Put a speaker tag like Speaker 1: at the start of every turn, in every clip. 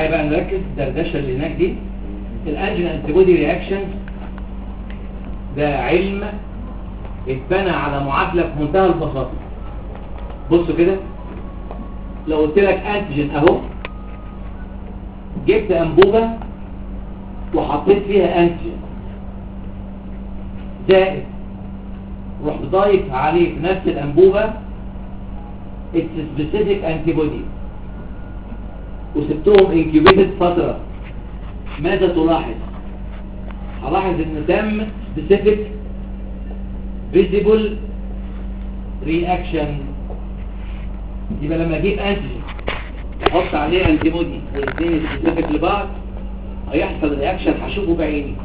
Speaker 1: معايا بقى نركز الدردشه اللي هناك دي الانجين انتيبودي رياكشن ده علم اتبنى على معادله في منتهى البساطه بصوا كده لو قلت لك انتيجين اهو جبت انبوبه وحطيت فيها انتيجين زائد رحت ضايف عليه في نفس الانبوبه اتس سبيسيفيك انتيبودي وسبتهم انكيوبيتد فتره ماذا تلاحظ هلاحظ ان تم سبيسيفيك فيزيبل رياكشن يبقى لما اجيب انتيجين احط عليه انتيبودي والاثنين سبيسيفيك لبعض هيحصل رياكشن هشوفه بعيني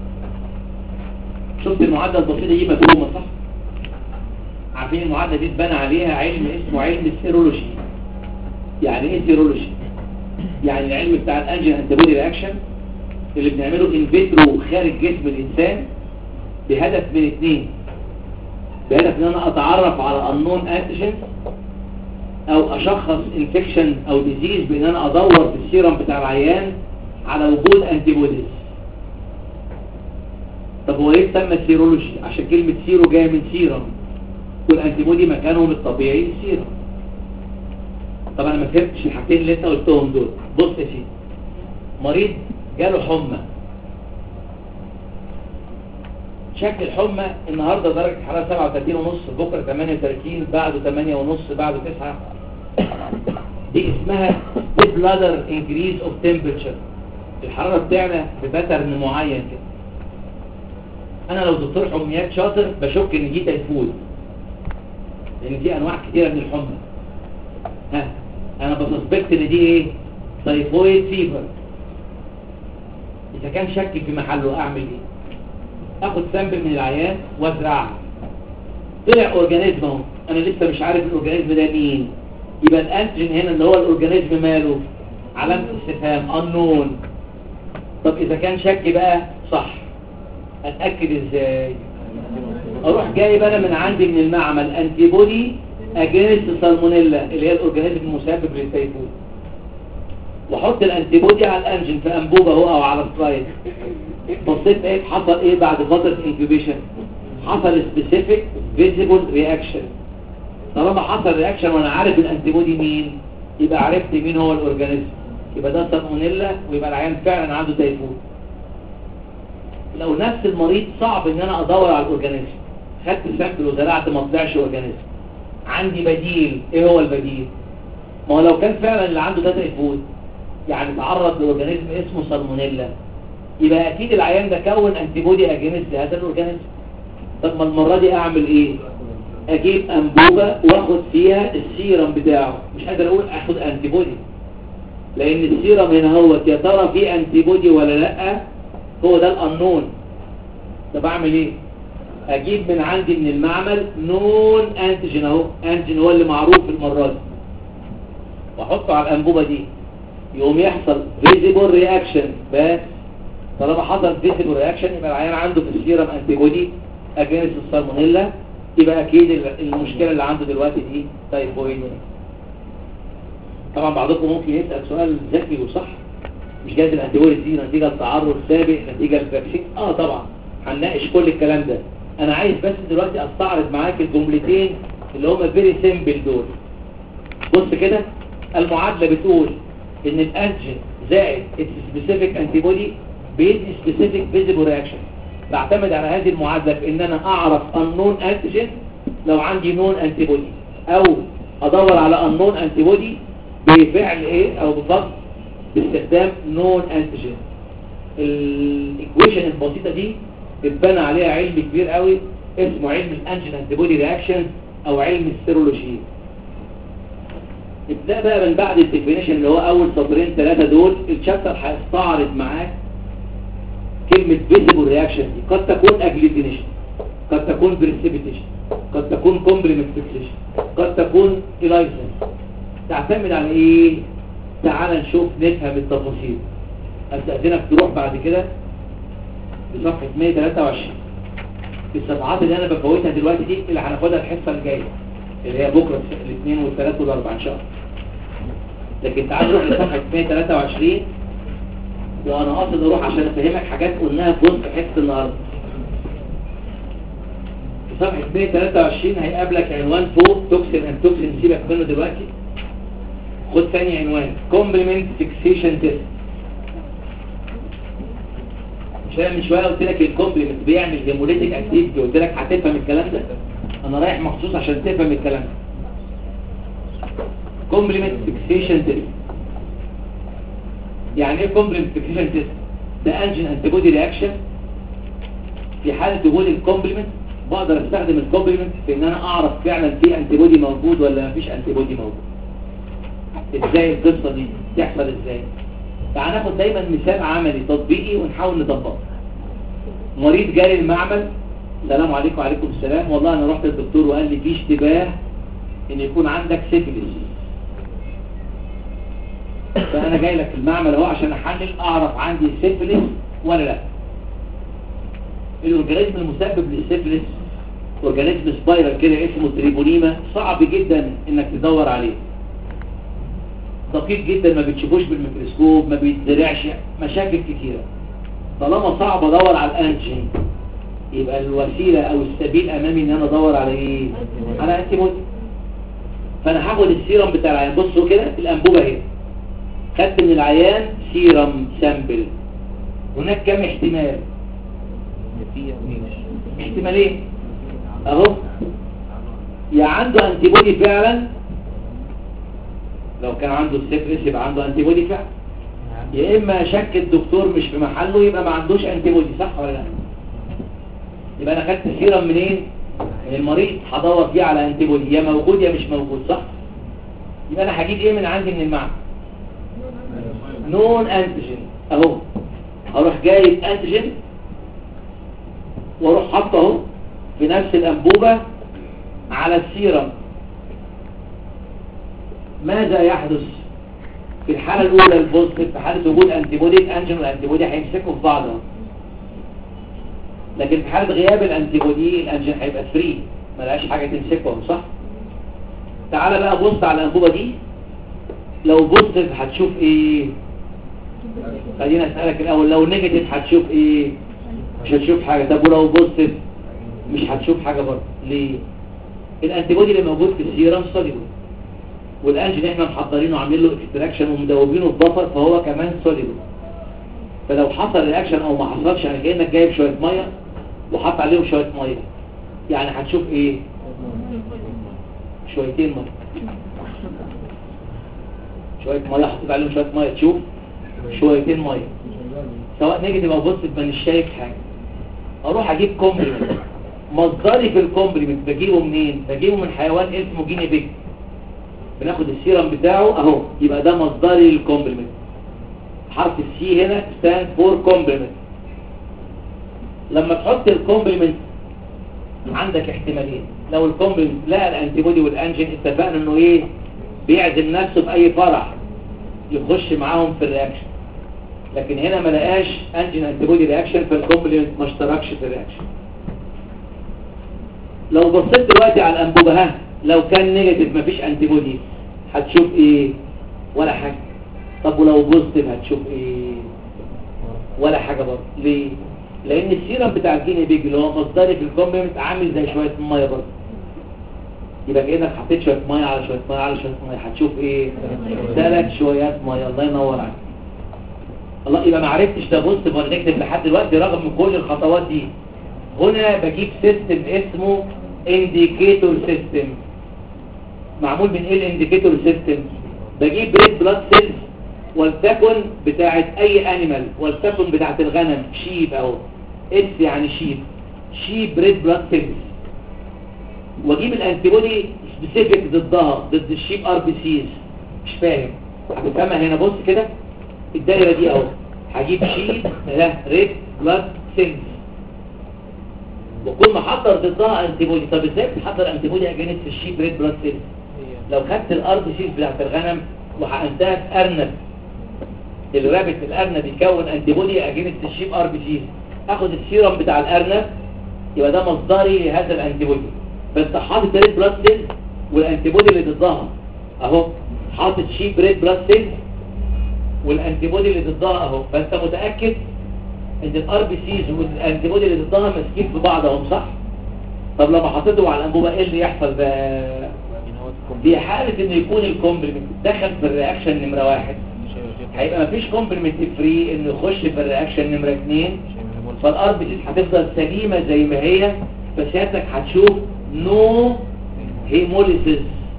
Speaker 1: شفت المعادله البسيطه دي مفهومه صح عارفين المعادله دي اتبنى عليها علم اسمه علم السيرولوجي يعني ايه سيرولوجي يعني العلم بتاع الانجين انتيبودي رياكشن اللي بنعمله ان فيترو خارج جسم الانسان بهدف من اثنين بهدف ان انا اتعرف على انون انتيجين او اشخص انفكشن او ديزيز بان انا ادور في السيرم بتاع العيان على وجود انتيبوديز طب هو ليه اتسمى سيرولوجي عشان كلمة سيرو جاية من سيرم والانتيبودي مكانهم الطبيعي السيرم طب انا ما فهمتش الحاجتين اللي انت قلتهم دول بص يا سيدي مريض جاله حمى شكل الحمى النهارده درجة حرارة 37 ونص بكره 38 بعده 8 ونص بعده 9 دي اسمها step ladder increase of temperature الحرارة بتاعنا بباترن معين كده انا لو دكتور حميات شاطر بشك ان دي تيفود لان دي انواع كتيرة من الحمى ها انا بسسبكت ان دي ايه تيفويد فيفر اذا كان شك في محله اعمل ايه اخد سامبل من العيان وازرعها طلع اورجانيزم اهو انا لسه مش عارف الاورجانيزم ده مين يبقى الانتيجين هنا اللي هو الاورجانيزم ماله علامه استفهام انون طب اذا كان شك بقى صح اتاكد ازاي اروح جايب انا من عندي من المعمل انتي بودي اجينست سالمونيلا اللي هي الاورجانيزم المسبب للتيفود واحط الانتي بودي على الانجن في انبوبه اهو او على سلايد بصيت ايه حصل ايه بعد فتره انكيوبيشن حصل سبيسيفيك فيزيبل رياكشن طالما حصل رياكشن وانا عارف الانتي بودي مين يبقى عرفت مين هو الاورجانيزم يبقى ده سالمونيلا ويبقى العيان فعلا عنده تيفود لو نفس المريض صعب ان انا ادور على الاورجانيزم خدت سامبل وزرعت ما طلعش اورجانيزم عندي بديل ايه هو البديل ما هو لو كان فعلا اللي عنده ده تيفود يعني تعرض لاورجانيزم اسمه سالمونيلا يبقى اكيد العيان ده كون انتي بودي اجينست لهذا الاورجانيزم طب ما المره دي اعمل ايه اجيب انبوبه واخد فيها السيرم بتاعه مش قادر اقول اخد انتي بودي لان السيرم هنا هو يا ترى فيه انتي بودي ولا لا هو ده الانون طب اعمل ايه اجيب من عندي من المعمل نون انتيجين اهو انتيجين هو اللي معروف في المره دي واحطه على الانبوبه دي يقوم يحصل فيزيبل رياكشن بس طالما حصل فيزيبل رياكشن يبقى العيان عنده في السيرم انتي بودي اجينست السالمونيلا يبقى اكيد المشكله اللي عنده دلوقتي دي تايفويد طبعا بعضكم ممكن يسال سؤال ذكي وصح مش جايز الانتي بودي دي نتيجه لتعرض سابق نتيجه للفاكسين اه طبعا هنناقش كل الكلام ده انا عايز بس دلوقتي استعرض معاك الجملتين اللي هم فيري سيمبل دول بص كده المعادله بتقول ان الانتيجين زائد السبيسيفيك انتي بودي بيدي سبيسيفيك فيزيبل رياكشن بعتمد على هذه المعادله في ان انا اعرف النون انتيجين لو عندي نون انتي بودي او ادور على النون انتي بودي بفعل ايه او بفضل باستخدام نون انتيجين الايكويشن البسيطه دي اتبنى عليها علم كبير قوي اسمه علم الانجين انتي بودي رياكشن او علم السيرولوجي ابدا بقى من بعد الديفينيشن اللي هو اول سطرين ثلاثه دول الشابتر هيستعرض معاك كلمه فيزيبل رياكشن دي قد تكون اجليتينيشن قد تكون بريسيبيتيشن قد تكون كومبلمنت فيكسيشن قد تكون الايزن تعتمد على ايه تعال نشوف نفهم التفاصيل استاذنك تروح بعد كده لصفحه 123 الصفحات اللي انا بفوتها دلوقتي دي اللي هناخدها الحصه الجايه اللي هي بكره الاثنين والثلاث والاربعاء ان شاء الله لكن تعال نروح لصفحه 123 وانا قاصد اروح عشان افهمك حاجات قلناها في وسط حصه النهارده في صفحه 123 هيقابلك عنوان فوق توكسين اند توكسين سيبك منه دلوقتي خد ثاني عنوان كومبلمنت فيكسيشن تيست مش انا من شويه قلت لك الكومبلمنت بيعمل هيموليتيك اكتيفيتي قلت لك هتفهم الكلام ده انا رايح مخصوص عشان تفهم الكلام ده كومبلمنت فيكسيشن تيست يعني ايه كومبلمنت فيكسيشن تيست ده انجن انتيبودي رياكشن في حاله وجود الكومبلمنت بقدر استخدم الكومبلمنت في ان انا اعرف فعلا في انتيبودي موجود ولا مفيش انتيبودي موجود ازاي القصه دي تحصل ازاي تعال ناخد دايما مثال عملي تطبيقي ونحاول نطبقه مريض جالي المعمل السلام عليكم وعليكم السلام والله انا رحت للدكتور وقال لي في اشتباه ان يكون عندك سيفيليس فانا جاي لك المعمل اهو عشان احلل اعرف عندي سيفيليس ولا لا الاورجانيزم المسبب للسيفيليس اورجانيزم سبايرال كده اسمه تريبونيما صعب جدا انك تدور عليه دقيق جدا ما بتشوفوش بالميكروسكوب ما بيتزرعش مشاكل كتيرة طالما صعب ادور على الانتيجين يبقى الوسيلة او السبيل امامي ان انا ادور على ايه على انتيبودي فانا هاخد السيرم بتاع العيان بصوا كده الانبوبة اهي خدت من العيان سيرم سامبل هناك كم احتمال احتمالين اهو يا عنده انتيبودي فعلا لو كان عنده السيفلس يبقى عنده انتيبودي فعلا يا اما شك الدكتور مش في محله يبقى ما عندوش انتيبودي صح ولا لا يبقى انا خدت سيرم منين من المريض هدور فيه على انتيبودي يا موجود يا مش موجود صح يبقى انا هجيب ايه من عندي من المعمل نون انتيجين اهو هروح جايب انتيجين واروح حاطه اهو في نفس الانبوبه على السيرم ماذا يحدث في الحالة الأولى البوزيتيف في حالة وجود انتيبودي الانجين والانتيبودي هيمسكوا في بعض لكن في حالة غياب الانتيبودي الانجين هيبقى فري ملهاش حاجة تمسكهم صح تعالى بقى بص على الانبوبة دي لو بوزيتيف هتشوف ايه خلينا اسألك الاول لو نيجاتيف هتشوف ايه مش هتشوف حاجة طب ولو بوزيتيف مش هتشوف حاجة برضه ليه الانتيبودي اللي موجود في السيرم سوليبل والانجين احنا محضرينه وعاملين له اكستراكشن ومدوبينه في بفر فهو كمان سوليبل فلو حصل رياكشن او ما حصلش يعني كانك جايب شويه ميه وحط عليهم شويه ميه يعني هتشوف ايه شويتين ميه شويه ميه حطيت عليهم شويه ميه تشوف شويتين ميه سواء نيجاتيف او بوزيتيف مانيش شايف حاجه اروح اجيب كومبلمنت مصدري في الكومبلمنت بجيبه منين بجيبه من حيوان اسمه جيني بيج بناخد السيرم بتاعه اهو يبقى ده مصدري للكومبلمنت حرف السي هنا ستاند فور كومبلمنت لما تحط الكومبلمنت عندك احتمالين لو الكومبلمنت لقى الانتيبودي والانجين اتفقنا انه ايه بيعزم نفسه باي فرح يخش معاهم في الرياكشن لكن هنا ما لقاش انجين انتيبودي رياكشن فالكومبلمنت ما اشتركش في الرياكشن لو بصيت دلوقتي على الانبوبه ها لو كان نيجاتيف مفيش انتيبودي هتشوف ايه ولا حاجة طب ولو بوزيتيف هتشوف ايه ولا حاجة برضه ليه لان السيرم بتاع الجيني بيج اللي هو مصدري في الكومبلمنت عامل زي شوية مية برضه يبقى كأنك حطيت شوية مية على شوية مية على شوية مية هتشوف ايه ثلاث شويات مية الله ينور عليك الله يبقى ما عرفتش ده بوزيتيف ولا نيجاتيف لحد دلوقتي رغم من كل الخطوات دي هنا بجيب سيستم اسمه انديكيتور سيستم معمول من ايه الانديكيتور سيستم بجيب ريد بلاد سيلز ولتكن بتاعه اي انيمال ولتكن بتاعه الغنم شيب اهو اس يعني شيب شيب ريد بلاد سيلز واجيب الانتيبودي سبيسيفيك ضدها ضد الشيب ار بي سيز مش فاهم هتفهمها هنا بص كده الدايره دي اهو هجيب شيب ده ريد بلاد سيلز وكل ما حضر ضدها انتيبودي طب ازاي بتحضر انتيبودي اجينست الشيب ريد بلاد سيلز لو خدت الار بي سيز بتاعت الغنم وحقنتها في ارنب الرابط الارنب يكون انتيبودي اجينست الشيب ار بي سيز اخد السيرم بتاع الارنب يبقى ده مصدري لهذا الانتيبودي فانت حاطط ريد بلاد سيلز والانتيبودي اللي ضدها اهو حاطط شيب ريد بلاد سيلز والانتي بودي اللي ضدها اهو فانت متاكد ان الار بي سيز والانتي بودي اللي ضدها ماسكين في بعض اهم صح طب لما حطيتهم على الانبوبه ايه اللي يحصل بقى في حاله ان يكون الكومبلمنت دخل في الرياكشن نمره واحد هيبقى مفيش كومبلمنت فري انه يخش في الرياكشن نمره اثنين فالار بي سيز هتفضل سليمه زي ما هي بس سيادتك هتشوف نو هيموليسيس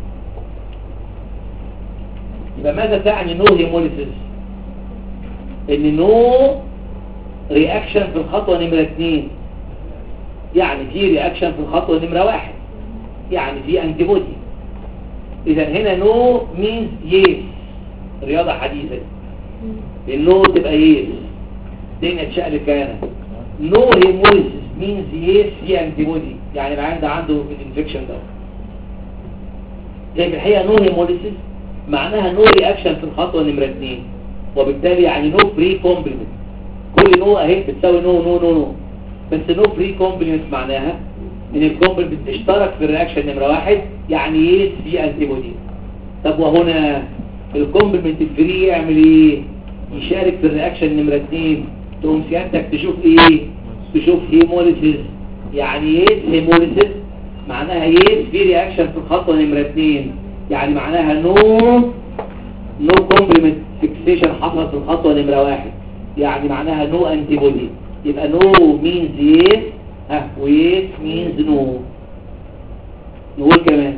Speaker 1: يبقى ماذا تعني نو هيموليسيس ان نو رياكشن في الخطوه نمره اثنين يعني في رياكشن في الخطوه نمره واحد يعني في انتي بودي اذا هنا نو مينز يس رياضه حديثه النو تبقى يس الدنيا اتشقلب كيانها نو هيموليسيس مينز يس في انتي بودي يعني العيان ده عنده الانفكشن ده زي في الحقيقه نو هيموليسيس معناها نو رياكشن في الخطوه نمره 2 وبالتالي يعني نو فري كومبلمنت كل نو اهي بتساوي نو نو نو نو بس نو فري كومبلمنت معناها ان الكومبلمنت اشترك في الرياكشن نمره واحد يعني يس في انتي بودي طب وهنا الكومبلمنت الفري يعمل ايه يشارك في الرياكشن نمره 2 تقوم سيادتك تشوف ايه تشوف هيموليسيس يعني يس هيموليسيس معناها يس في رياكشن في الخطوه نمره 2 يعني معناها نو نو كومبلمنت فيكسيشن حصل في الخطوه نمره واحد يعني معناها نو انتي بودي يبقى نو مينز يس ها ويس مينز نو نقول كمان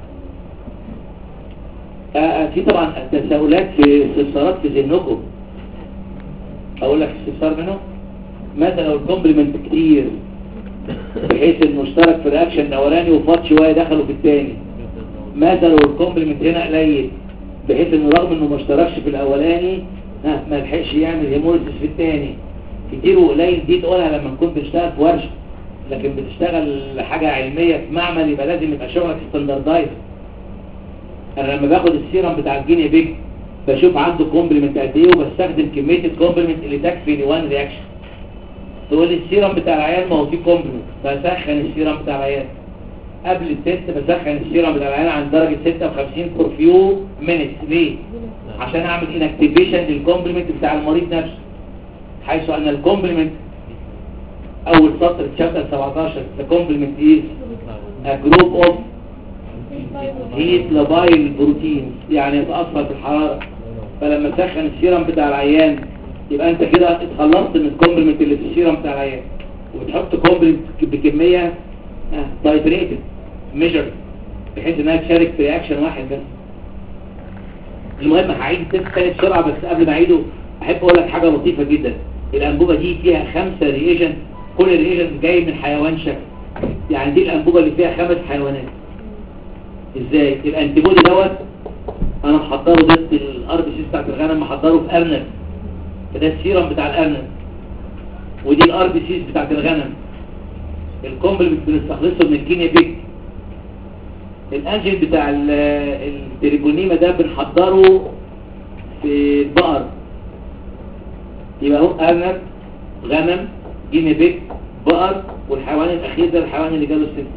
Speaker 1: آه آه في طبعا تساؤلات في استفسارات في ذهنكم اقول لك استفسار منه ماذا لو الكومبلمنت كتير بحيث انه اشترك في الرياكشن الاولاني وفاض شويه دخلوا في الثاني ماذا لو الكومبلمنت هنا قليل بحيث انه رغم انه ما اشتركش في الاولاني ها ما لحقش يعمل هيموليسيس في الثاني كتير وقليل دي تقولها لما نكون بنشتغل في ورشه لكن بتشتغل حاجه علميه في معمل يبقى لازم يبقى شغلك ستاندردايز انا لما باخد السيرم بتاع الجيني بيج بشوف عنده كومبلمنت قد ايه وبستخدم كميه الكومبلمنت اللي تكفي لوان رياكشن تقول لي السيرم بتاع العيان ما هو فيه كومبلمنت بسخن السيرم بتاع العيان قبل التست بسخن السيرم بتاع العيان عند درجه 56 فور فيو مينتس ليه عشان اعمل انكتيفيشن للكومبلمنت بتاع المريض نفسه حيث ان الكومبلمنت اول سطر تشابتر 17 the complement is a group of heat labile proteins يعني يتأثر بالحرارة فلما تسخن السيرم بتاع العيان يبقى انت كده اتخلصت من الكومبلمنت اللي في السيرم بتاع العيان وبتحط كومبلمنت بكمية تايتريتد ميجر بحيث انها تشارك في رياكشن واحد بس المهم هعيد التست تاني بسرعة بس قبل ما اعيده احب اقول لك حاجة لطيفة جدا الانبوبة دي فيها خمسة ريجنت كل ريجنت جاي من حيوان شكل يعني دي الانبوبة اللي فيها خمس حيوانات ازاي الانتيبودي دوت انا محضره ضد الار بي سي بتاعت الغنم محضره في ارنب فده السيرم بتاع الارنب ودي الار بي سيز بتاعت الغنم الكومبلمنت بنستخلصه من الكينيا بيك الانجين بتاع التريبونيما ده بنحضره في البقر يبقى هو ارنب غنم جيني بيك بقر والحيوان الاخير ده الحيوان اللي جاله السن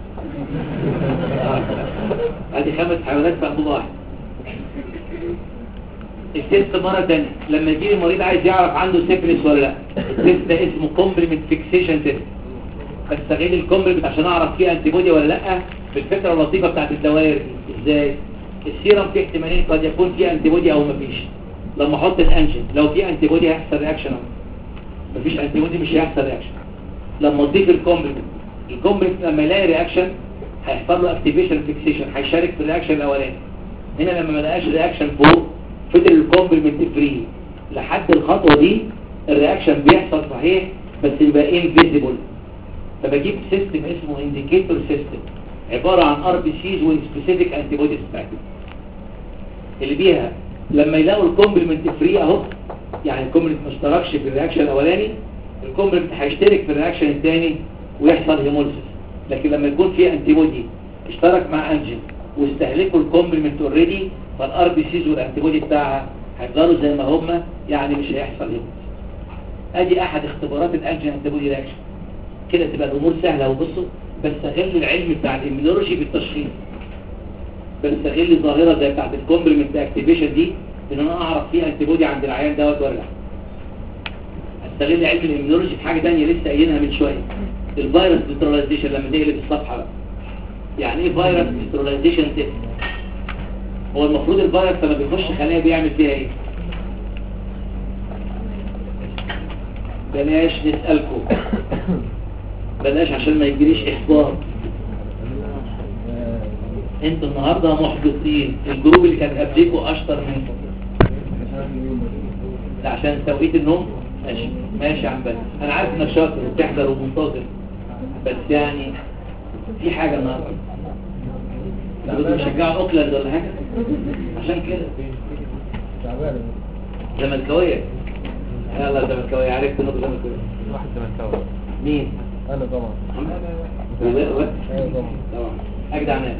Speaker 1: ادي خمس حيوانات في انبوبه واحده التست مرة تانية لما يجي المريض عايز يعرف عنده سيفلس ولا لا التست ده اسمه كومبلمنت فيكسيشن تيست بستغل الكومبلمنت عشان اعرف فيه انتي بودي ولا لا بالفكره اللطيفه بتاعت الدوائر دي ازاي السيرم فيه احتمالين قد يكون فيه انتي بودي او مفيش لما احط الانجن لو فيه انتي بودي هيحصل رياكشن اهو مفيش انتي بودي مش هيحصل رياكشن لما اضيف الكومبلمنت الكومبلمنت لما يلاقي رياكشن هيحصل له اكتيفيشن فيكسيشن هيشارك في الرياكشن الاولاني هنا لما ما لقاش رياكشن فوق فضل الكومبلمنت فري لحد الخطوه دي الرياكشن بيحصل صحيح بس يبقى انفيزيبل فبجيب سيستم اسمه انديكيتور سيستم عباره عن ار بي سيز وسبيسيفيك انتي بوديز بتاعتها اللي بيها لما يلاقوا الكومبلمنت فري اهو يعني الكومبلمنت ما اشتركش في الرياكشن الاولاني الكومبلمنت هيشترك في الرياكشن الثاني ويحصل هيموليسيس لكن لما يكون في انتي بودي اشترك مع انجين واستهلكوا الكومبلمنت اوريدي فالار بي سيز والانتي بودي بتاعها هيفضلوا زي ما هم يعني مش هيحصل هيموليسيس ادي احد اختبارات الانجين انتي بودي رياكشن كده تبقى الامور سهله وبصوا بستغل العلم بتاع الاميونولوجي بالتشخيص بستغل ظاهره زي بتاعت الكومبلمنت اكتيفيشن دي ان انا اعرف فيه انتي بودي عند العيان دوت ولا لا استغل علم الاميونولوجي في حاجه ثانيه لسه قايلينها من شويه الفيروس نيوتراليزيشن لما تقلب الصفحه بقى يعني ايه فيروس نيوتراليزيشن تيست هو المفروض الفيروس لما بيخش خلايا بيعمل فيها ايه بلاش نسألكم بلاش عشان ما يجريش احباط انتوا النهاردة محبطين الجروب اللي كان قبليكم اشطر منكم ده عشان توقيت النوم ماشي ماشي يا عم بس انا عارف انك شاطر وبتحضر ومنتظر بس يعني في حاجة النهاردة كنتوا بتشجعوا اوكلاند ولا حاجة عشان كده زملكاوية يلا زملكاوية عرفت انكم زملكاوية
Speaker 2: واحد زملكاوي
Speaker 1: مين؟
Speaker 2: انا طبعا
Speaker 1: محمد؟ و- و-
Speaker 2: ايوه طبعا
Speaker 1: طبعا اجدع ناس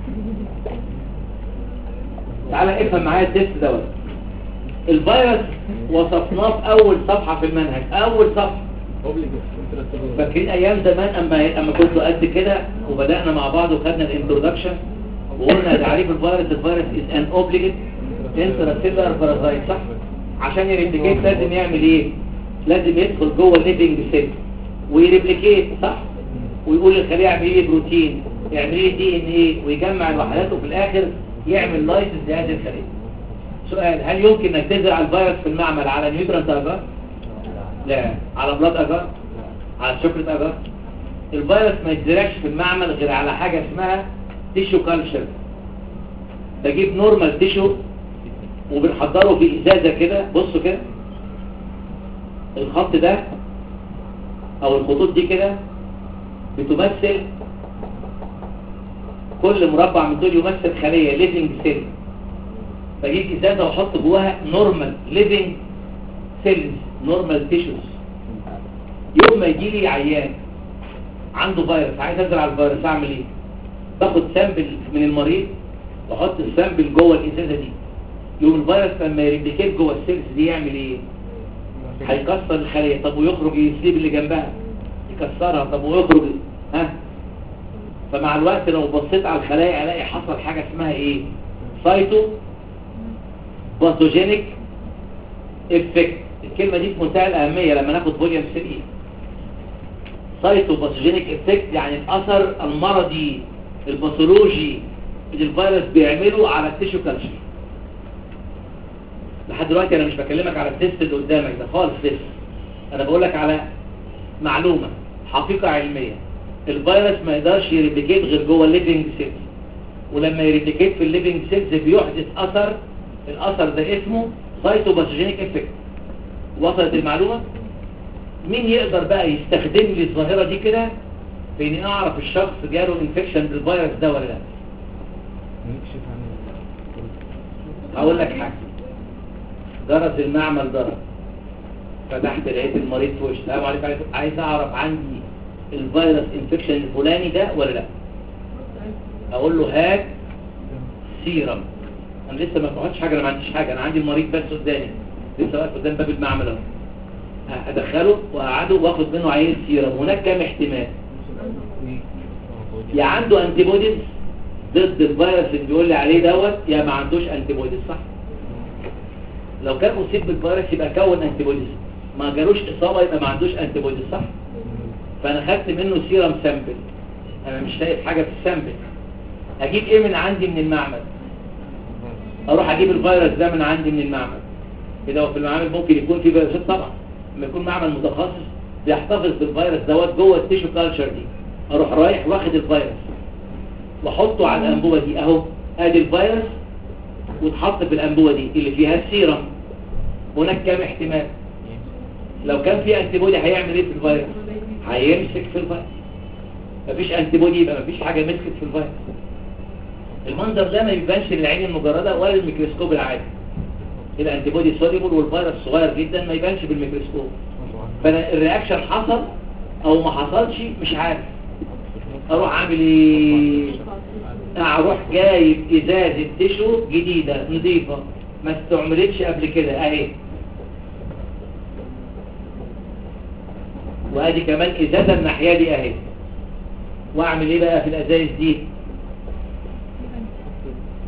Speaker 1: تعالى افهم معايا التست دوت الفيروس وصفناه في اول صفحة في المنهج اول صفحة فاكرين ايام زمان اما اما كنتوا قد كده وبدأنا مع بعض وخدنا الانترودكشن وقلنا تعريف الفيروس الفيروس از ان اوبليجيت انتراسيلر بارازايت صح عشان يريبليكيت لازم يعمل ايه لازم يدخل جوه الليفنج سيل ويريبليكيت صح ويقول للخليه اعملي لي بروتين اعملي لي دي ان ايه ويجمع الوحدات وفي الاخر يعمل لايسنس لهذه الخليه سؤال هل يمكن انك تزرع الفيروس في المعمل على نيوترانت اجار لا على بلاد اجار على شوكليت اجار الفيروس ما يتزرعش في المعمل غير على حاجه اسمها تيشو كالشر بجيب نورمال تيشو وبنحضره في ازازه كده بصوا كده الخط ده او الخطوط دي كده بتمثل كل مربع من دول يمثل خلية ليفنج سيل بجيب ازازة واحط جواها نورمال ليفنج سيلز نورمال تيشوز يوم ما يجي لي عيان عنده فيروس عايز ازرع الفيروس اعمل ايه باخد سامبل من المريض واحط السامبل جوه الازازة دي يوم الفيروس لما يريبليكيت جوه السيلز دي يعمل ايه هيكسر الخلية طب ويخرج يسيب اللي جنبها يكسرها طب ويخرج ها فمع الوقت لو بصيت على الخلايا الاقي حصل حاجة اسمها ايه سايتو باثوجينيك افكت الكلمة دي في منتهى الأهمية لما ناخد فوليوم 3 سايتو باثوجينيك افكت يعني الأثر المرضي الباثولوجي اللي الفيروس بيعمله على التيشو كالشر لحد دلوقتي انا مش بكلمك على التست اللي قدامك ده خالص لسه انا بقول لك على معلومة حقيقة علمية الفيروس ما يقدرش يريبليكيت غير جوه الليفنج سيلز ولما يريبليكيت في الليفنج سيلز بيحدث اثر الاثر ده اسمه سايتوباثوجينيك افكت وصلت المعلومة مين يقدر بقى يستخدم لي الظاهرة دي كده في اني اعرف الشخص جاله انفكشن بالفيروس ده ولا لا
Speaker 2: نكشف عن
Speaker 1: هقول لك حاجة جرس المعمل ضرب فتحت لقيت المريض في وشي السلام عليكم عليكم. عايز اعرف عندي الفيروس انفكشن الفلاني ده ولا لا اقول له هات سيرم انا لسه ما فهمتش حاجه انا ما عنديش حاجه انا عندي المريض بس قدامي لسه واقف قدام باب المعمل اهو ادخله واقعده واخد منه عينه سيرم هناك كام احتمال يا عنده انتي بوديز ضد الفيروس اللي بيقول لي عليه دوت يا ما عندوش انتي بوديز صح لو كان اصيب بالفيروس يبقى كون انتي بوديز ما جالوش اصابه يبقى ما عندوش انتي بوديز صح فانا خدت منه سيرم سامبل انا مش شايف حاجه في السامبل اجيب ايه من عندي من المعمل اروح اجيب الفيروس ده من عندي من المعمل كده وفي المعامل ممكن يكون في فيروسات طبعا لما يكون معمل متخصص بيحتفظ بالفيروس دوت جوه التيشو كالتشر دي اروح رايح واخد الفيروس واحطه على الانبوبه دي اهو ادي الفيروس واتحط في الانبوبه دي اللي فيها السيرم هناك كام احتمال لو كان في انتي بودي هيعمل ايه في الفيروس هيمسك في الفيروس مفيش انتي بودي يبقى مفيش حاجه مسكت في الفيروس المنظر ده ما يبانش للعين المجرده ولا الميكروسكوب العادي الانتي بودي سوليبل والفيروس صغير جدا ما يبانش بالميكروسكوب فانا الرياكشن حصل او ما حصلش مش عارف اروح اعمل ايه اروح جايب ازازه تيشو جديده نظيفه ما استعملتش قبل كده اهي وادي كمان ازازه الناحيه دي اهي واعمل ايه بقى في الازايز دي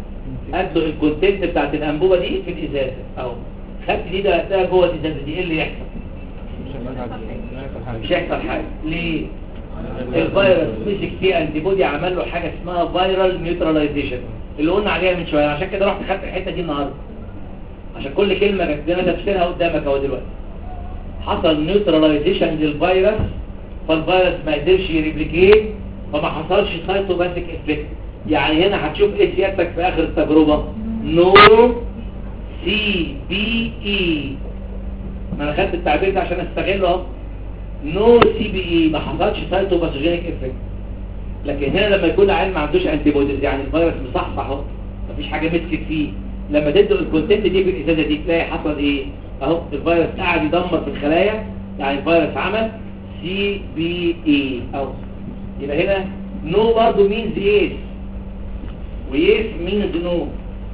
Speaker 1: ادلق الكونتنت بتاعت الانبوبه دي في الازازه اهو خدت دي دلقتها جوه الازازه دي ايه اللي يحصل مش هيحصل حاجه ليه الفيروس مسك فيه انتي بودي عمل له حاجه اسمها فيرال نيوتراليزيشن اللي قلنا عليها من شويه عشان كده رحت خدت الحته دي النهارده عشان كل كلمه كانت لنا تفسيرها قدامك اهو دلوقتي حصل نيوتراليزيشن للفيروس فالفيروس ما قدرش يريبليكيت فما حصلش سايتوباثيك افكت يعني هنا هتشوف ايه سيادتك في اخر التجربه نو سي بي اي ما انا خدت التعبير ده عشان استغله اهو نو سي بي اي ما حصلش سايتوباثوجينيك افكت لكن هنا لما يكون العيان ما عندوش انتي بوديز يعني الفيروس مصحصح اهو مفيش حاجه مسكت فيه لما تدوا الكونتنت دي في الازازه دي تلاقي حصل ايه اهو الفيروس قاعد يدمر في الخلايا يعني الفيروس عمل سي بي اي اهو يبقى هنا نو برضه مينز يس ويس مينز نو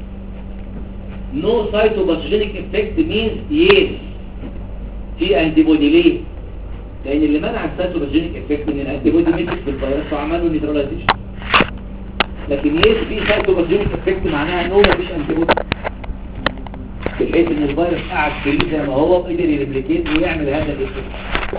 Speaker 1: نو سايتوباثوجينيك افكت مينز يس في انتي بودي ليه لان اللي منع السايتوباثوجينيك افكت ان الانتي بودي مسك في الفيروس وعمل له نيتراليزيشن لكن يس في سايتوباثوجينيك افكت معناها نو مفيش انتي بودي بحيث ان الفيروس قاعد فري زي ما هو قدر يريبليكيت ويعمل هذا الافكت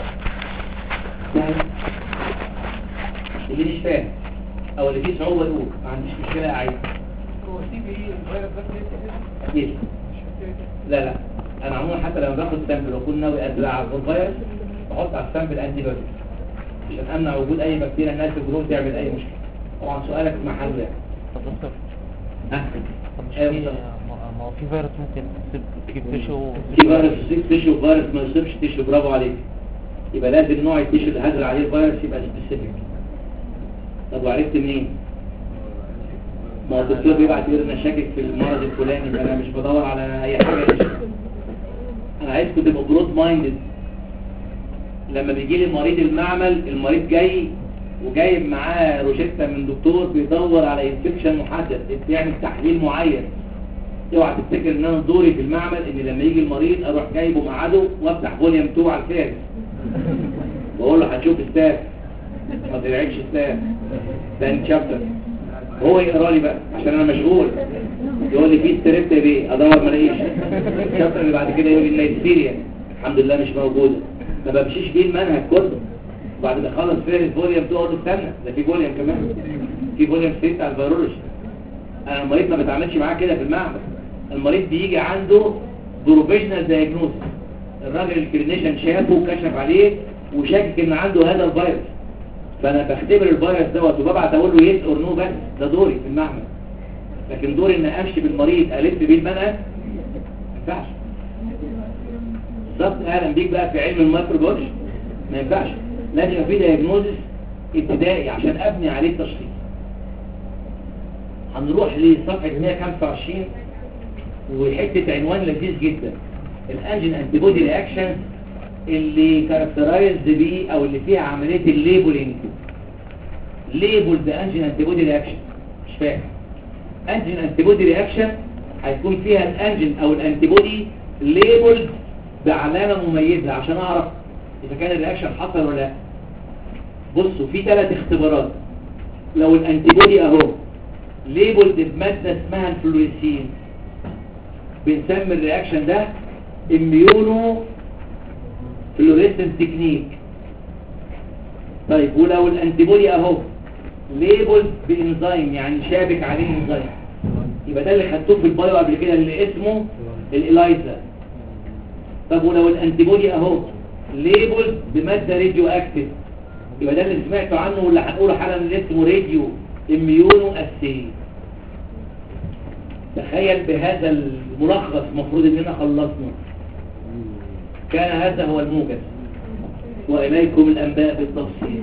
Speaker 1: اللي مش فاهم او اللي فيه صعوبه يقول ما عنديش مشكله اعيد
Speaker 3: هو سي بي اي الفيروس بس لسه
Speaker 1: يس لا لا انا عموما حتى لما باخد سامبل واكون ناوي ازرع على الفيروس بحط على السامبل انتي بيوتيك عشان امنع وجود اي بكتيريا انها في الجروب تعمل اي مشكله طبعا سؤالك محله يعني
Speaker 2: طب دكتور
Speaker 1: ها
Speaker 2: طب مش
Speaker 1: أيوة
Speaker 2: في
Speaker 1: بالظبط.
Speaker 2: ما ما هو في فيروس ممكن تسيب كيف تشو
Speaker 1: في فيروس يصيب تيشو فيروس ما يصيبش تيشو برافو عليك يبقى لازم نوع التيشو اللي هزرع عليه الفيروس يبقى سبيسيفيك طب وعرفت منين؟ ما هو الدكتور بيبعت يقول انا شاكك في المرض الفلاني انا مش بدور على اي حاجه انا عايزكم تبقوا برود مايندد لما بيجي لي مريض المعمل المريض جاي وجايب معاه روشته من دكتور بيدور على انفكشن محدد بيعمل تحليل معين اوعى تفتكر ان انا دوري في المعمل ان لما يجي المريض اروح جايبه ميعاده وافتح فوليوم 2 على الفارس واقول له هتشوف ستاف ما تلعبش ستاف ده انت شابتر هو يقرا لي بقى عشان انا مشغول يقول لي في ستريبت يا بيه ادور ما الاقيش الشابتر اللي بعد كده يقول لي النيسيريا الحمد لله مش موجوده ما بمشيش بيه المنهج كله بعد ما اخلص فارس فوليوم 2 اقول له استنى ده في فوليوم كمان في فوليوم 6 على الفيرولوجي انا المريض ما بتعاملش معاه كده في المعمل المريض بيجي عنده بروفيشنال دايجنوز الراجل الكلينيشن شافه وكشف عليه وشاكك ان عنده هذا الفيروس فانا بختبر الفيروس دوت وببعت اقول له يس اور نو بس ده دوري في المعمل لكن دوري ان امشي بالمريض الف بيه المنهج ما ينفعش بالظبط اهلا بيك بقى في علم الميكروبيولوجي ما ينفعش لازم يبقى في دايجنوزس ابتدائي عشان ابني عليه التشخيص هنروح لصفحه 125 وحته عنوان لذيذ جدا الانجين انتيبودي رياكشن اللي كاركترايزد بيه او اللي فيها عمليه الليبلنج ليبل ذا انجين انتيبودي رياكشن مش فاهم انجين انتيبودي رياكشن هيكون فيها الانجين او الانتيبودي ليبلد بعلامه مميزه عشان اعرف اذا كان الرياكشن حصل ولا لا بصوا في ثلاث اختبارات لو الانتيبودي اهو ليبلد بماده اسمها الفلوريسين بنسمي الرياكشن ده اميونو فلوريسنس تكنيك طيب ولو الانتيبودي اهو ليبل بانزيم يعني شابك عليه انزيم يبقى ده اللي خدتوه في البايو قبل كده اللي اسمه الإلايزا طب ولو الانتيبودي اهو ليبل بماده راديو اكتيف يبقى ده اللي سمعتوا عنه واللي هنقوله حالا اللي اسمه راديو اميونو اسي تخيل بهذا الملخص المفروض اننا خلصنا كان هذا هو الموجز واليكم الانباء بالتفصيل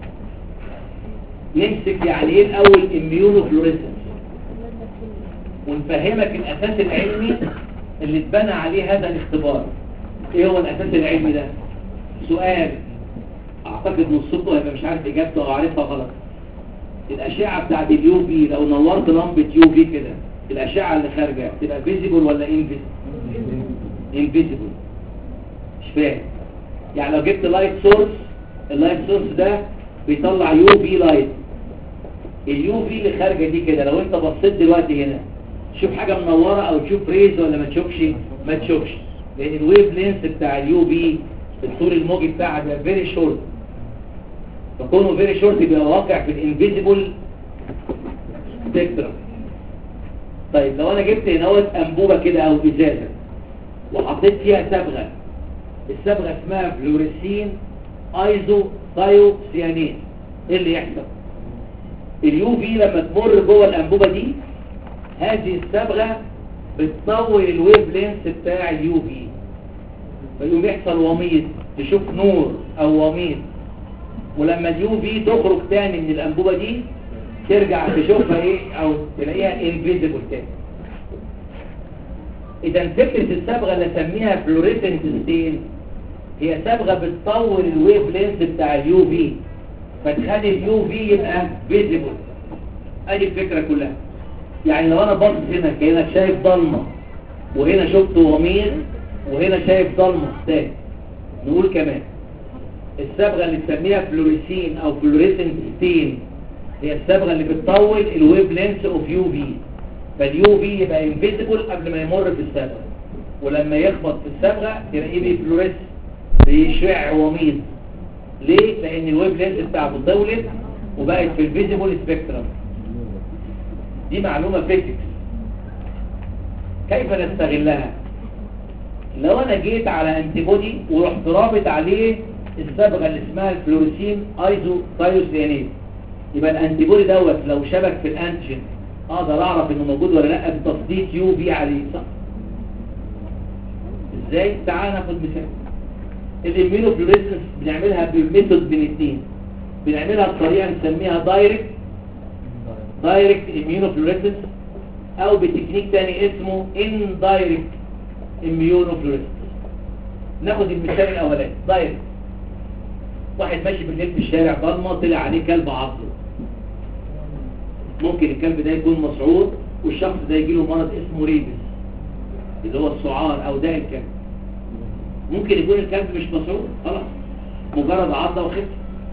Speaker 1: نمسك يعني ايه الاول اميونو فلوريسنس ونفهمك الاساس العلمي اللي اتبنى عليه هذا الاختبار ايه هو الاساس العلمي ده سؤال اعتقد نصكم هيبقى مش عارف اجابته او عارفها غلط الاشعه بتاعت اليو في لو نورت لمبه يو في كده الاشعه اللي خارجه تبقى فيزيبل ولا انفيزيبل انفيزيبل مش فاهم يعني لو جبت لايت سورس اللايت سورس ده بيطلع يو في لايت اليو في اللي خارجه دي كده لو انت بصيت دلوقتي هنا تشوف حاجة منورة او تشوف ريز ولا ما تشوفش ما تشوفش لان الويف لينس بتاع اليو بي الطول الموجي بتاعها ده فيري شورت فكونه فيري شورت بيبقى واقع في الانفيزيبل سبيكترم طيب لو انا جبت هنا انبوبة كده او ازازة وحطيت فيها صبغة الصبغة اسمها فلوريسين ايزو ثايو سيانين ايه اللي يحصل اليو في لما تمر جوه الانبوبة دي هذه الصبغة بتطول الويف لينس بتاع اليو في فيقوم يحصل وميض تشوف نور او وميض ولما اليو في تخرج تاني من الانبوبة دي ترجع تشوفها ايه او تلاقيها انفيزيبل تاني اذا فكرة الصبغة اللي اسميها فلوريسنت ستين هي صبغة بتطول الويف لينس بتاع اليو في فتخلي اليو في يبقى فيزيبل ادي الفكرة كلها يعني لو انا باصص هنا كأنك شايف ضلمة وهنا شفت وميض وهنا شايف ضلمة تاني نقول كمان الصبغة اللي تسميها فلوريسين او فلوريسنت ستين هي الصبغة اللي بتطول الويف لينس اوف يو في فاليو في يبقى انفيزيبل قبل ما يمر في الصبغة ولما يخبط في الصبغة تلاقيه بيفلوريس بيشع وميض ليه؟ لان الويف لينس بتاعته طولت وبقت في الفيزيبل سبيكترم دي معلومة فيزيكس كيف نستغلها لو انا جيت على انتيبودي ورحت رابط عليه الصبغه اللي اسمها الفلوريسين ايزو ثايوسيانين يبقى الانتيبودي دوت لو شبك في الانتيجين اقدر اعرف انه موجود ولا لا بتصديق يو في عليه صح ازاي تعال ناخد مثال الاميونوفلوريسنس بنعملها بميثود من اتنين بنعملها بطريقه نسميها دايركت دايركت اميونوفلوريسنس او بتكنيك تاني اسمه اندايركت اميونوفلوريسنس ناخد المثال الاولاني دايركت واحد ماشي بالليل في الشارع ضلمه طلع عليه كلب عضه ممكن الكلب ده يكون مسعور والشخص ده يجي له مرض اسمه ريبس اللي هو السعار او داء الكلب ممكن يكون الكلب مش مسعور خلاص مجرد عضه وخف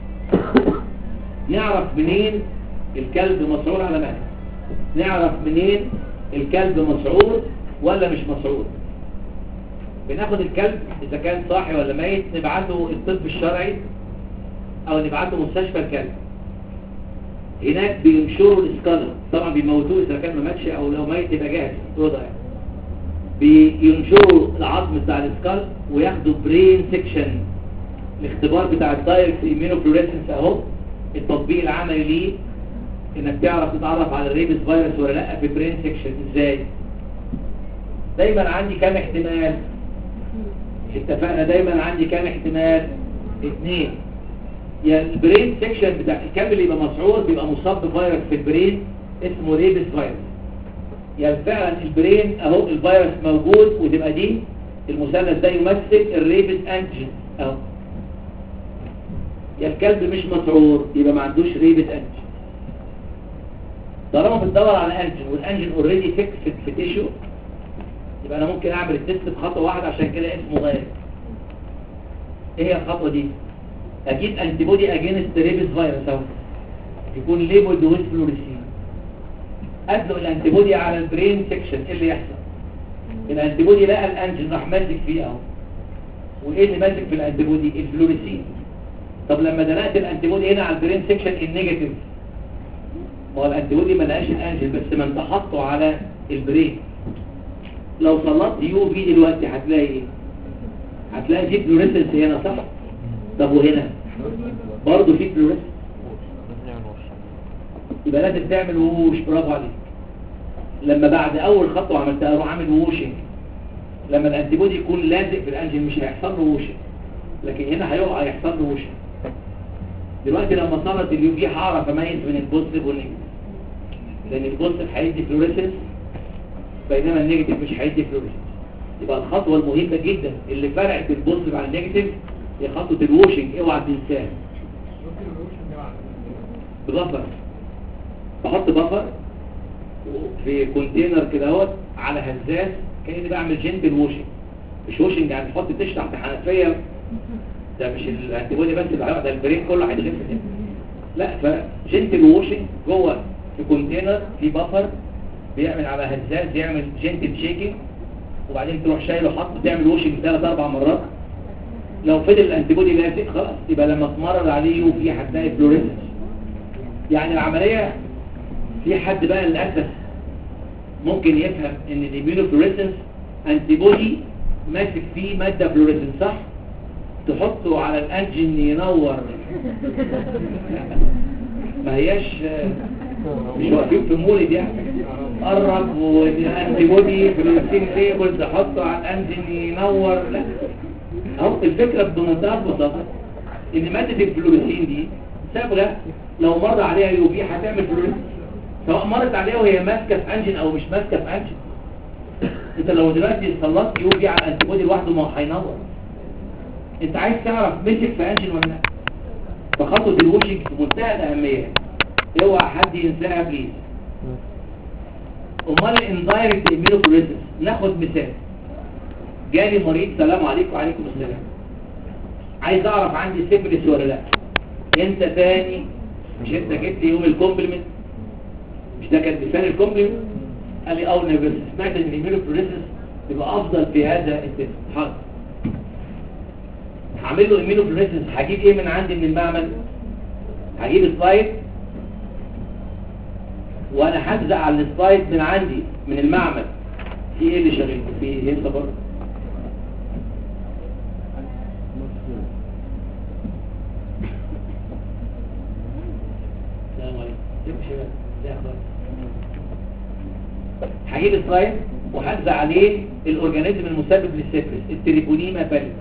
Speaker 1: نعرف منين الكلب مسعور على مهل نعرف منين الكلب مسعور ولا مش مسعور بناخد الكلب اذا كان صاحي ولا ميت نبعته الطب الشرعي او نبعته مستشفى الكلب هناك بينشروا الاسكالر طبعا بيموتوه اذا كان ما ماتش او لو ميت يبقى جاهز وضع يعني. بينشروا العظم بتاع الاسكال وياخدوا برين سيكشن الاختبار بتاع الدايركت ايمينوفلوريسنس اهو التطبيق العملي ليه انك تعرف تتعرف على الريبس فيروس ولا لا في برين سيكشن ازاي دايما عندي كام احتمال اتفقنا دايما عندي كام احتمال اثنين يا البرين سيكشن بتاع الكلب اللي يبقى مسعور بيبقى مصاب بفيروس في البرين اسمه ريبس فيروس يعني فعلا البرين اهو الفيروس موجود وتبقى دي المثلث ده يمثل الريبس انتيجين اهو يا الكلب مش مسعور يبقى ما عندوش ريبس انتيجين طالما بتدور على انتيجين والانتيجين اوريدي فيكسد في تيشو يبقى انا ممكن اعمل التست بخطوه واحده عشان كده اسمه غير ايه هي الخطوه دي اجيب انتي بودي اجينست ريبس فيروس اهو يكون ليبلد ويز فلوريسين ادلق الانتي بودي على البرين سيكشن ايه اللي يحصل الانتي بودي لقى الانجين راح ماسك فيه اهو وايه اللي ماسك في الانتي بودي الفلوريسين طب لما دلقت الانتي بودي هنا على البرين سيكشن النيجاتيف ما هو الانتي بودي ما لقاش الانجين بس ما انت حاطه على البرين لو سلطت يو في دلوقتي هتلاقي ايه هتلاقي في فلوريسنس هنا صح طب وهنا برضه في فلوريسنس يبقى لازم تعمل ووش برافو عليك لما بعد اول خطوه عملتها اروح عامل ووشنج لما الانتيبودي يكون لازق في الانجين مش هيحصل له ووشنج لكن هنا هيقع هيحصل له ووشنج دلوقتي لما صارت اليو في هعرف اميز بين البوزيتيف والنيجاتيف لان البوزيتيف هيدي فلوريسنس بينما النيجاتيف مش هيدي فلوريسنس يبقى الخطوه المهمه جدا اللي فرقت البوزيتيف عن النيجاتيف هي خطوه الووشنج اوعى تنساها ببفر بحط بفر في كونتينر كده اهوت على هزاز كاني بعمل جنتل ووشنج مش ووشنج يعني تحط تيش تحت حنفيه ده مش الانتيبودي بس اللي هيقعد ده البرين كله هيتغسل هنا لا فجنتل ووشنج جوه في كونتينر في بفر بيعمل على هزاز يعمل جنتل شيكينج وبعدين تروح شايله حاطه تعمل وشنج ثلاث اربع مرات لو فضل الانتيبودي لازق خلاص يبقى لما تمرر عليه يو في هتلاقي فلوريسنس يعني العمليه في حد بقى للاسف ممكن يفهم ان الاميونوفلوريسنس انتيبودي ماسك فيه ماده فلوريسنس صح تحطه على الانجن ينور ما هياش مش واقفين في مولد يعني قرب والانتي بودي فلوريسين ليبل تحطه على الانجن ينور لا اهو الفكره بمنتهى البساطه ان ماده الفلوريسين دي صبغه لو مر عليها يو في هتعمل فلوريسين سواء مرت عليها وهي ماسكه في انجن او مش ماسكه في انجن انت لو دلوقتي سلطت يو في على الانتي بودي لوحده ما هو هينور انت عايز تعرف مسك في انجن ولا لا فخطوه الوشنج في منتهى الاهميه اوعى حد ينساها بليز امال الاندايركت اميونوفلوريسنس ناخد مثال جالي مريض سلام عليكم وعليكم السلام عايز اعرف عندي سيفلس ولا لا انت تاني مش انت جيت لي يوم الكومبلمنت مش ده كان مثال الكومبلمنت قال لي اه بس سمعت ان الاميونوفلوريسنس يبقى افضل في هذا التست حاضر هعمل له اميونوفلوريسنس هجيب ايه من عندي من المعمل هجيب سلايد وانا هبزق على السلايد من عندي من المعمل في ايه اللي شغال في ايه انت بره السلام عليكم كيف شباب ازي اخبارك هجيب سلايد وهبزق عليه الاورجانيزم المسبب للسيفلس التريبونيما باليدا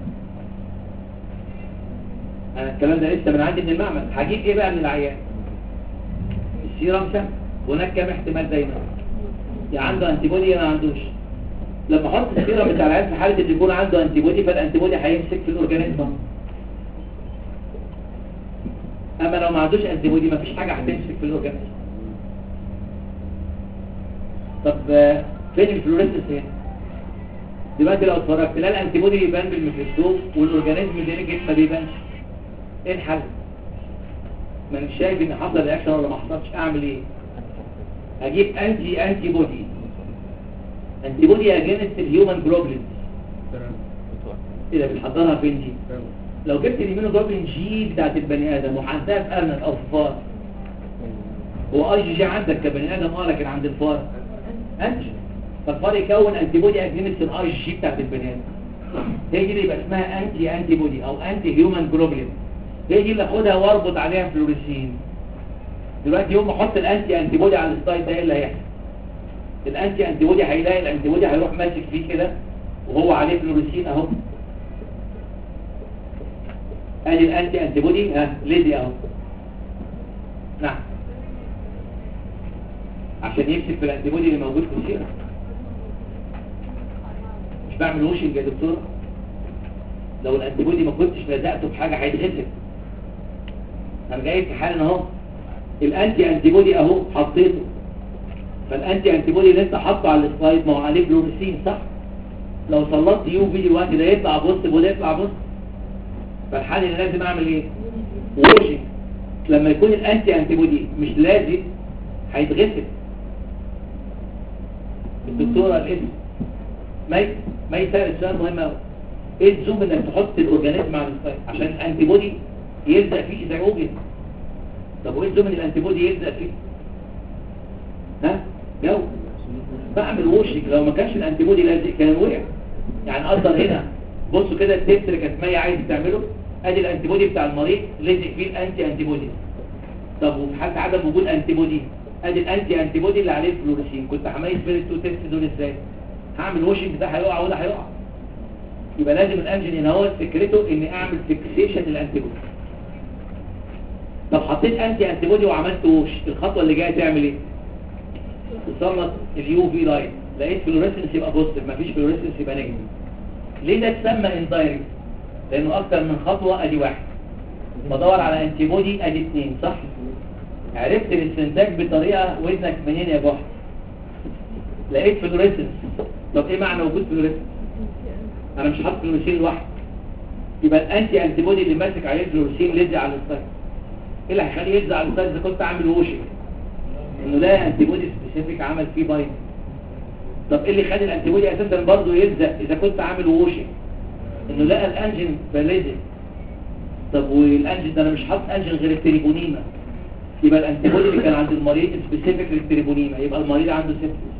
Speaker 1: انا الكلام ده لسه من عندي من المعمل هجيب ايه بقى من العيان السيرم سم هناك كام احتمال دايما يا عنده انتيبودي يا ما عندوش لما احط السيرم بتاع العيان في حاله اللي يكون عنده انتيبودي فالانتيبودي هيمسك في الاورجانيزم اما لو ما عندوش انتيبودي مفيش حاجه هتمسك في الاورجانيزم طب آه، فين الفلوريسنس هنا دلوقتي لو اتفرجت لا الانتيبودي بيبان بالميكروسكوب والاورجانيزم اللي جسمه ما بيبانش ايه الحل ما انا شايف ان حصل رياكشن ولا ما حصلش اعمل ايه اجيب انتي انتي بودي انتي بودي اجينست الهيومن جلوبلين ايه ده بنحضرها فين دي لو جبت الهيموجلوبين جي بتاعت البني ادم وحطها في ارنب او في فار هو اي جي جي عندك كبني ادم اه لكن عند الفار انتي فالفار يكون انتي بودي اجينست الاي جي بتاعت البني ادم هي دي اللي يبقى اسمها انتي انتي بودي او انتي هيومن جلوبلين هي دي اللي اخدها واربط عليها فلوريسين دلوقتي يوم ما احط الانتي انتي بودي على السلايد ده ايه اللي هيحصل الانتي انتي بودي هيلاقي الانتي بودي هيروح ماسك فيه كده وهو عليه فلوريسين اهو ادي الانتي انتي بودي ها ليدي اهو نعم عشان يمسك في الانتي بودي اللي موجود في السيرة مش بعمل وشنج يا دكتور لو الانتي بودي ما كنتش لزقته بحاجه هيتغسل انا جاي في حالا اهو الانتي انتي بودي اهو حطيته فالانتي انتي بودي اللي انت حاطه على السلايد ما هو عليه فلوريسين صح لو سلطت يو في دلوقتي ده يطلع بوست وده يطلع بوست فالحل اللي لازم اعمل ايه ووشنج لما يكون الانتي انتي بودي مش لازق هيتغسل الدكتوره الاسم ما ي- ما يسال السؤال مهم قوي ايه الزوم انك تحط الاورجانيزم على السلايد عشان الانتي بودي يلزق فيه اذا وجد طب وايه الزوم ان الانتي بودي يلزق فيه ها جو بعمل وشك لو ما كانش الانتي بودي لازق كان وقع يعني قدر هنا بصوا كده التست اللي كانت مي عايز تعمله ادي الانتي بودي بتاع المريض لازق فيه الانتي انتي بودي طب وفي حالة عدم وجود انتي بودي ادي الانتي انتي بودي اللي عليه الفلوريسين كنت هميز بين التو تيست دول ازاي هعمل وشنج ده هيقع وده هيقع يبقى لازم الانجن هنا هو فكرته اني اعمل فيكسيشن للانتي بودي طب حطيت انتي انتي بودي وعملت وش الخطوه اللي جايه تعمل ايه تسلط اليو في لايت لقيت فلوريسنس يبقى بوزيتيف مفيش فلوريسنس يبقى نيجاتيف ليه ده اتسمى اندايركت لانه اكتر من خطوه ادي واحد بدور على انتي بودي ادي اثنين صح عرفت الاستنتاج بطريقه ودنك منين يا جحا لقيت فلوريسنس طب ايه معنى وجود فلوريسنس انا مش حاطط فلوريسين لوحده يبقى الانتي انتي بودي اللي ماسك عليه الفلوريسين لزق على السلايد ايه اللي هيخليه يلزق على السلايد اذا كنت عامل ووشنج انه لا انتي بودي سبيسيفيك عمل فيه بايند طب ايه اللي خلى الانتي بودي اساسا برضه يلزق اذا كنت عامل ووشنج انه لقى الانجن فلزق طب والانجن ده انا مش حاطط انجن غير التريبونيما يبقى الانتي بودي اللي كان عند المريض سبيسيفيك للتريبونيما يبقى المريض عنده سيبسيس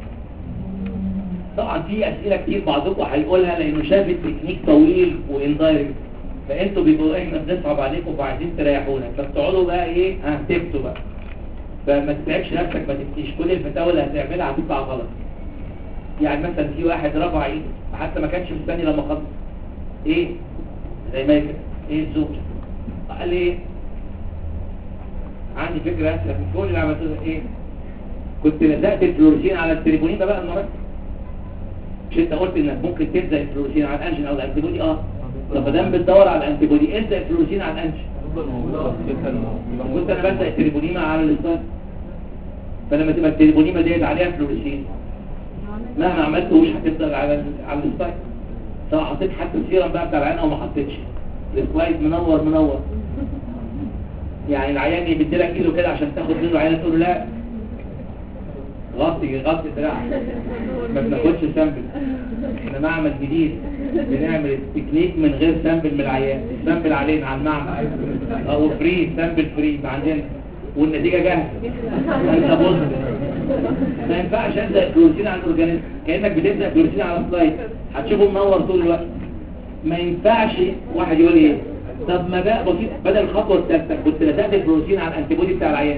Speaker 1: طبعا في اسئله كتير بعضكم هيقولها لانه شاف التكنيك طويل واندايركت فانتوا بيبقوا احنا بنصعب عليكم فعايزين تريحونا فبتقعدوا بقى ايه ها تكتوا بقى فما تتعبش نفسك ما تفتيش كل الفتاوى اللي هتعملها هتطلع غلط يعني مثلا في واحد رفع ايده حتى ما كانش مستني لما خلص ايه زي ما كده ايه الزوج قال لي ايه عندي فكره اسهل من كل اللي عملته ده ايه كنت لزقت الفلورسين على التليفونين ده بقى المره مش انت قلت انك ممكن تلزق الفلورسين على الانجن او الانتيبودي اه طب ما دام بتدور على الانتيبودي الزق الفلورسين على الانجن كنت انا بلزق التليفونيما على الاسطال فلما تبقى التليفونيما ديت عليها فلورسين مهما عملت مش هتفضل على ال- على السلايد سواء حطيت حتى السيرم بقى بتاع العين او ما حطيتش السلايد منور منور يعني العيان يمد لك ايده كده عشان تاخد منه عينه تقول له لا غطي غطي دراعك ما بناخدش سامبل احنا معمل جديد بنعمل التكنيك من غير سامبل من العيان السامبل علينا على المعمل او فري سامبل فري ما عندنا والنتيجه جاهزه انت بص ما ينفعش الزق فلورسين على الاورجانيزم كانك بتلزق فلورسين على سلايد هتشوفه منور طول الوقت ما ينفعش واحد يقول ايه طب ما بقى بسيط بدل الخطوه الثالثه كنت لزقت الفلورسين على الانتيبودي بتاع العيان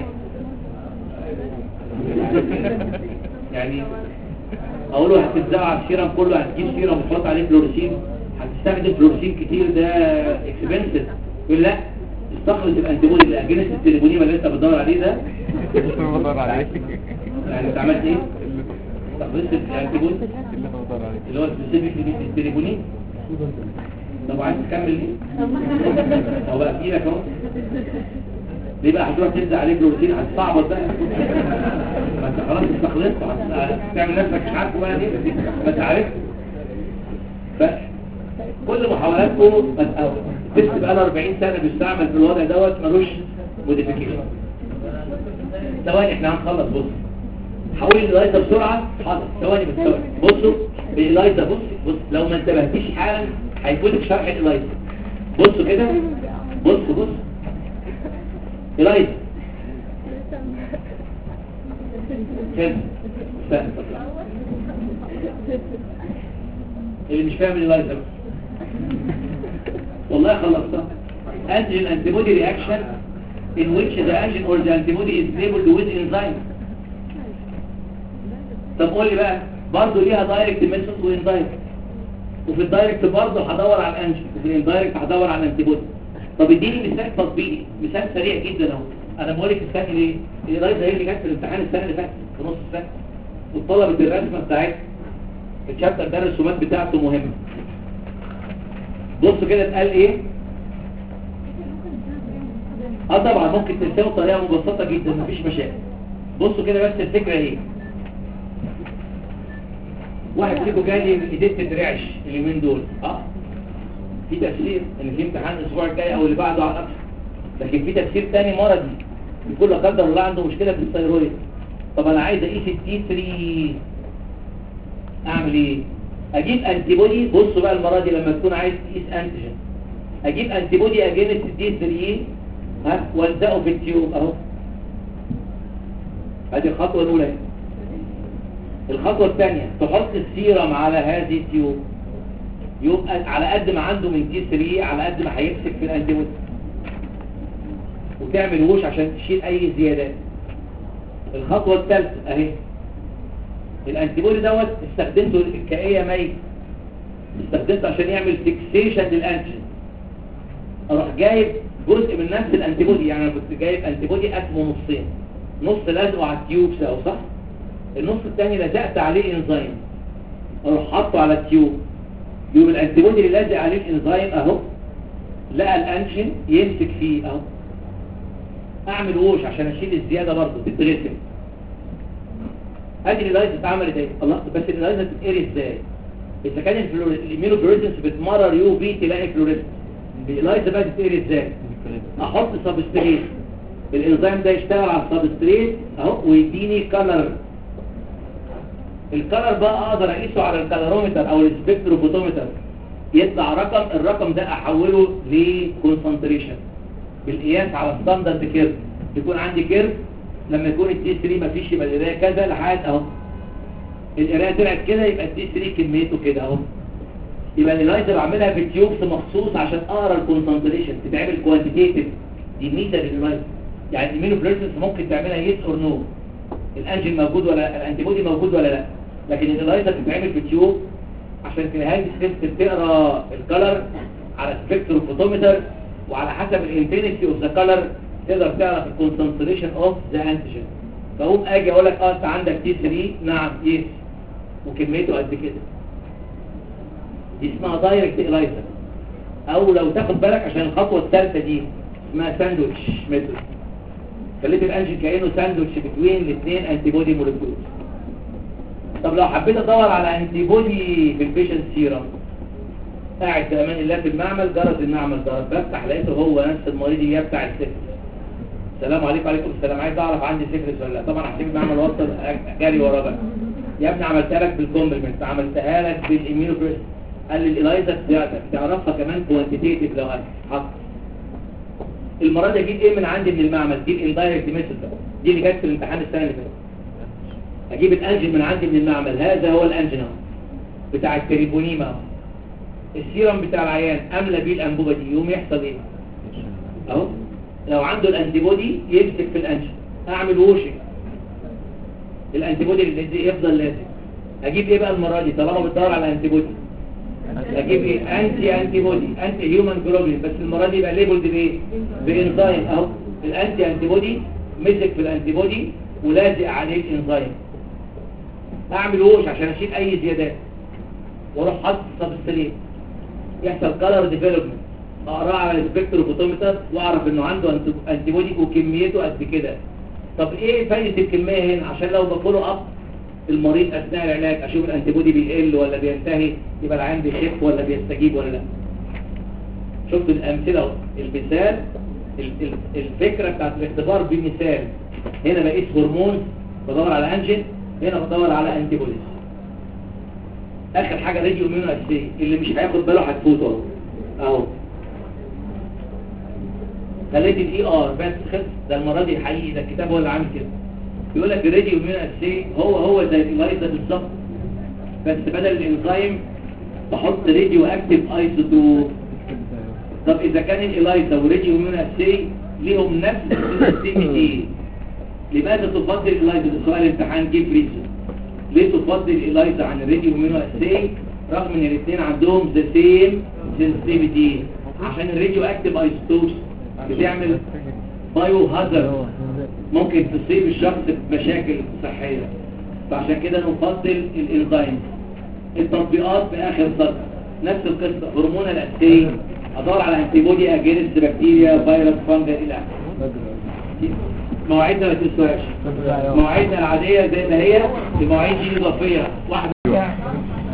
Speaker 1: يعني اقول له هتلزقه على السيرم كله هتجيب سيرم وتحط عليه فلورسين هتستخدم فلورسين كتير ده اكسبنسيف يقول لا استخلص الانتيبودي اللي اجنس التليفونيما اللي انت بتدور عليه ده
Speaker 2: بدور عليه
Speaker 1: يعني انت عملت ايه استخلصت الانتيبودي
Speaker 2: اللي بدور عليه
Speaker 1: اللي هو سبيسيفيك للتليفونين طب عايز تكمل ليه هو بقى في ايدك اهو ليه بقى هتروح تلزق عليه بروتين هتصعبط بقى ما انت خلاص استخلصت هت- هتعمل نفسك مش عارفه بقى ليه ما انت عارف فكل محاولاتكم مسألة التست بقى له 40 سنه بيستعمل في الوضع دوت ملوش موديفيكيشن ثواني احنا هنخلص بص حول الايزا بسرعه حاضر ثواني بس ثواني بصوا الايزا بص بص لو ما انتبهتيش حالا هيفوتك شرح الايزا بصوا كده بص بص الايزا كده استنى اللي مش فاهم الايزا بقى. والله خلصتها antigen antibody reaction in which the antigen or the antibody is labeled with enzyme طب قول لي بقى برضه ليها دايركت ميثود واندايركت وفي الدايركت برضه هدور على الانجن وفي الاندايركت هدور على الانتيبودي طب اديني مثال تطبيقي مثال سريع جدا اهو انا بقول لك الثاني ليه الايزا هي اللي جت في الامتحان السنه اللي فاتت في نص السنه وطلبت الرسمه بتاعتها الشابتر ده الرسومات بتاعته مهمه بص كده اتقال ايه اه طبعا ممكن تنساه بطريقه مبسطه جدا مفيش مشاكل بصوا كده بس الفكره ايه واحد فيكم جالي ايديه تترعش اليومين دول اه في تفسير ان في امتحان الاسبوع الجاي او اللي بعده على الاكثر لكن في تفسير تاني مرضي يكون لا قدر الله عنده مشكله في الثيرويد طب انا عايز اقيس التي 3 اعمل ايه اجيب انتي بودي بصوا بقى المره دي لما تكون عايز تقيس انتيجين اجيب انتي بودي اجينست الدي 3 ها والزقه في التيوب اهو ادي الخطوه الاولى اهي. الخطوه الثانيه تحط السيرم على هذه التيوب يبقى على قد ما عنده من تي 3 على قد ما هيمسك في الانتي بودي وتعمل وش عشان تشيل اي زيادات الخطوه الثالثه اهي الانتي بودي دوت استخدمته كايه ميت استخدمته عشان يعمل فيكسيشن للانتيجين اروح جايب جزء من نفس الانتي بودي يعني انا كنت جايب انتي بودي قسمه نصين نص لازقه على التيوب سوا صح النص الثاني لزقت عليه انزيم اروح حاطه على التيوب يوم الانتي بودي اللي لازق عليه الانزيم اهو لقى الانشن يمسك فيه اهو اعمل ووش عشان اشيل الزياده برضه تترسم ادي الالايزا اتعملت ايه الله بس الالايزا تتقري ازاي اذا كان الامينو فلوريسنس بتمرر يو في تلاقي فلوريسنس الالايزا بقى تتقري ازاي احط سبستريت الانزيم ده يشتغل على السبستريت اهو ويديني كلر الكلر بقى اقدر اقيسه على الكالرومتر او السبكتروفوتومتر يطلع رقم الرقم ده احوله لكونسنتريشن بالقياس على ستاندرد كيرف يكون عندي كيرف لما يكون التي 3 مفيش يبقى القرايه كذا لحد اهو القرايه طلعت كده يبقى التي 3 كميته كده اهو يبقى الالايزر بعملها في تيوبس مخصوص عشان اقرا الكونسنتريشن تتعمل كوانتيتيف دي ميزه للالايزر يعني الامينوفلوريسنس ممكن تعملها يس اور نو الانجين موجود ولا الانتيبودي موجود ولا لا لكن الالايزر بتتعمل في تيوب عشان تنهاج السيستم تقرا الكلر على سبيكتروم فوتومتر وعلى حسب الانتنسي اوف ذا كلر تقدر تعرف الكونسنتريشن اوف ذا انتيجين فاقوم اجي اقول لك اه انت عندك تي 3 نعم يس وكميته قد كده دي اسمها دايركت الايزر او لو تاخد بالك عشان الخطوه الثالثه دي اسمها ساندويتش ميثود خليت الانجين كانه ساندويتش بين الاثنين انتي بودي مولكيولز طب لو حبيت ادور على انتي بودي في البيشنت سيرم قاعد في امان الله في المعمل جرس المعمل جرس بفتح لقيته هو نفس المريض اياه بتاع السكس السلام عليكم وعليكم السلام عايز اعرف عندي سكرس ولا لا طبعا هسيب المعمل وصل جري وراه بقى يا ابني عملتها لك بالكومبلمنت عملتها لك بالاميونوبريس قال لي الالايزا بتاعتك تعرفها كمان كوانتيتيف لو حط المره دي اجيب ايه من عندي من المعمل دي الاندايركت ميثود دي اللي جت في الامتحان السنه اللي فاتت اجيب الانجن من عندي من المعمل هذا هو الانجن اهو بتاع التريبونيما اهو السيرم بتاع العيان املى بيه الانبوبه دي يوم يحصل ايه اهو لو عنده الانتيبودي يمسك في الانجن اعمل ووشنج الانتيبودي اللي يفضل لازم اجيب ايه بقى المره دي طالما بتدور على انتيبودي اجيب ايه انتي انتي بودي انتي هيومن جلوبولين بس المره دي يبقى ليبلد بايه بانزيم اهو الانتي انتي بودي مسك في الانتي بودي ولازق عليه الانزيم اعمل ووش عشان اشيل اي زيادات واروح حاطط سبستريت يحصل كلر ديفلوبمنت اقراه على السبكتروفوتومتر واعرف انه عنده انتي بودي وكميته قد كده طب ايه فايده الكميه هنا عشان لو بفولو اب المريض اثناء العلاج اشوف الانتيبودي بيقل ولا بينتهي يبقى العين بيخف ولا بيستجيب ولا لا شفت الامثله اهو المثال ال- ال- الفكره بتاعت الاختبار بمثال هنا بقيس هرمون بدور على انجن هنا بدور على انتيبوديز اخر حاجه راديو اميونو اسي اللي مش هياخد باله هتفوته اهو اهو خليت الاي ار بس خلص ده المره دي حقيقي ده الكتاب هو اللي عامل كده يقول لك الراديو اميون اسي هو هو زي الايزا بالظبط بس بدل الانزيم بحط راديو اكتيف ايزوتوب طب اذا كان الايزا والراديو اميون اسي ليهم نفس السيستم لماذا تفضل الايزا ده سؤال امتحان جيب ريزون ليه تفضل الايزا عن الراديو اميون اسي رغم ان الاثنين عندهم ذا سيم سنسيتيفيتي عشان الراديو اكتيف ايزوتوبس بتعمل بايو هازارد ممكن تصيب الشخص بمشاكل صحية فعشان كده نفضل الانزيم التطبيقات في اخر سطر نفس القصة هرمون الاسي ادور على انتيبودي اجينست بكتيريا فيروس فانجا الى اخره مواعيدنا ما تنسوهاش مواعيدنا العادية زي ما هي المواعيد دي اضافية واحدة